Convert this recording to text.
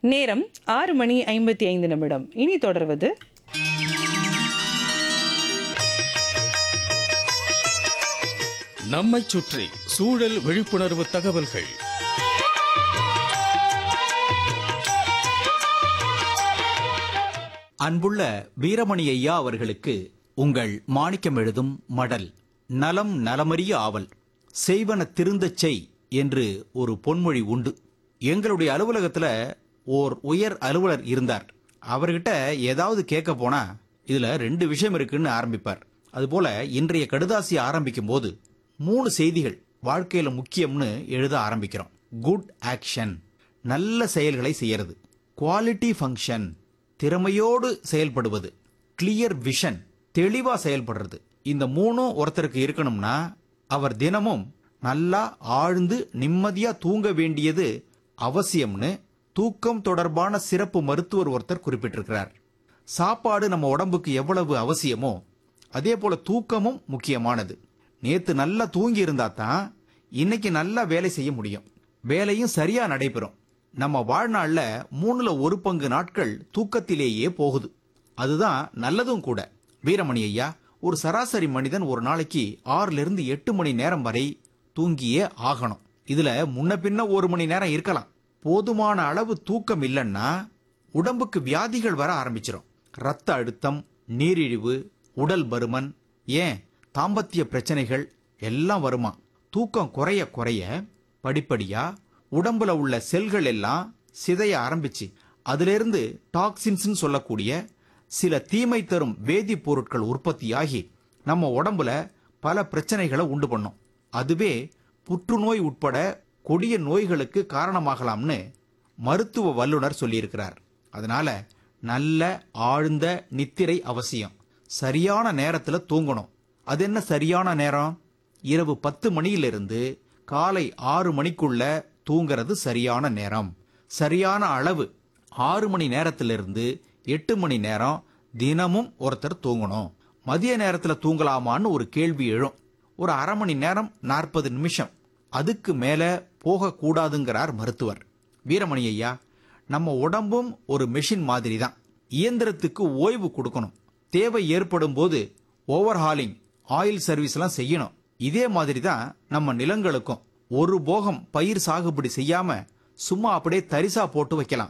நேரம் ஆறு மணி ஐம்பத்தி ஐந்து நிமிடம் இனி தொடர்வது நம்மைச் சுற்றி சூழல் விழிப்புணர்வு தகவல்கள் அன்புள்ள வீரமணி ஐயா அவர்களுக்கு உங்கள் மாணிக்கம் எழுதும் மடல் நலம் நலமறிய ஆவல் செய்வன திருந்தச் செய் என்று ஒரு பொன்மொழி உண்டு எங்களுடைய அலுவலகத்துல ஓர் உயர் அலுவலர் இருந்தார் அவர்கிட்ட ஏதாவது கேட்க போனா இதுல ரெண்டு விஷயம் இருக்குன்னு ஆரம்பிப்பார் அதுபோல இன்றைய கடுதாசி ஆரம்பிக்கும் போது மூணு செய்திகள் வாழ்க்கையில முக்கியம்னு எழுத ஆரம்பிக்கிறோம் குட் ஆக்ஷன் நல்ல செயல்களை செய்யறது குவாலிட்டி ஃபங்க்ஷன் திறமையோடு செயல்படுவது கிளியர் விஷன் தெளிவா செயல்படுறது இந்த மூணும் ஒருத்தருக்கு இருக்கணும்னா அவர் தினமும் நல்லா ஆழ்ந்து நிம்மதியா தூங்க வேண்டியது அவசியம்னு தூக்கம் தொடர்பான சிறப்பு மருத்துவர் ஒருத்தர் குறிப்பிட்டிருக்கிறார் சாப்பாடு நம்ம உடம்புக்கு எவ்வளவு அவசியமோ அதே போல தூக்கமும் முக்கியமானது நேத்து நல்லா தூங்கி இருந்தா தான் இன்னைக்கு நல்லா வேலை செய்ய முடியும் வேலையும் சரியா நடைபெறும் நம்ம வாழ்நாள்ல மூணுல ஒரு பங்கு நாட்கள் தூக்கத்திலேயே போகுது அதுதான் நல்லதும் கூட வீரமணி ஐயா ஒரு சராசரி மனிதன் ஒரு நாளைக்கு ஆறுல இருந்து எட்டு மணி நேரம் வரை தூங்கியே ஆகணும் இதுல முன்ன பின்ன ஒரு மணி நேரம் இருக்கலாம் போதுமான அளவு தூக்கம் இல்லைன்னா உடம்புக்கு வியாதிகள் வர ஆரம்பிச்சிடும் ரத்த அழுத்தம் நீரிழிவு உடல் பருமன் ஏன் தாம்பத்திய பிரச்சனைகள் எல்லாம் வருமா தூக்கம் குறைய குறைய படிப்படியா உடம்புல உள்ள செல்கள் எல்லாம் சிதைய ஆரம்பிச்சு அதிலிருந்து டாக்ஸின்ஸ் சொல்லக்கூடிய சில தீமை தரும் வேதிப்பொருட்கள் உற்பத்தியாகி நம்ம உடம்புல பல பிரச்சனைகளை உண்டு பண்ணும் அதுவே புற்றுநோய் உட்பட கொடிய நோய்களுக்கு காரணமாகலாம்னு மருத்துவ வல்லுனர் சொல்லியிருக்கிறார் அதனால நல்ல ஆழ்ந்த நித்திரை அவசியம் சரியான நேரத்துல தூங்கணும் அது என்ன சரியான நேரம் இரவு பத்து மணியிலிருந்து காலை ஆறு மணிக்குள்ள தூங்குறது சரியான நேரம் சரியான அளவு ஆறு மணி நேரத்திலிருந்து எட்டு மணி நேரம் தினமும் ஒருத்தர் தூங்கணும் மதிய நேரத்துல தூங்கலாமான்னு ஒரு கேள்வி எழும் ஒரு அரை மணி நேரம் நாற்பது நிமிஷம் அதுக்கு மேல போகக்கூடாதுங்கிறார் மருத்துவர் வீரமணி ஐயா நம்ம உடம்பும் ஒரு மெஷின் மாதிரி தான் இயந்திரத்துக்கு ஓய்வு கொடுக்கணும் தேவை ஏற்படும் போது ஓவர்ஹாலிங் ஆயில் சர்வீஸ்லாம் செய்யணும் இதே மாதிரி தான் நம்ம நிலங்களுக்கும் ஒரு போகம் பயிர் சாகுபடி செய்யாம சும்மா அப்படியே தரிசா போட்டு வைக்கலாம்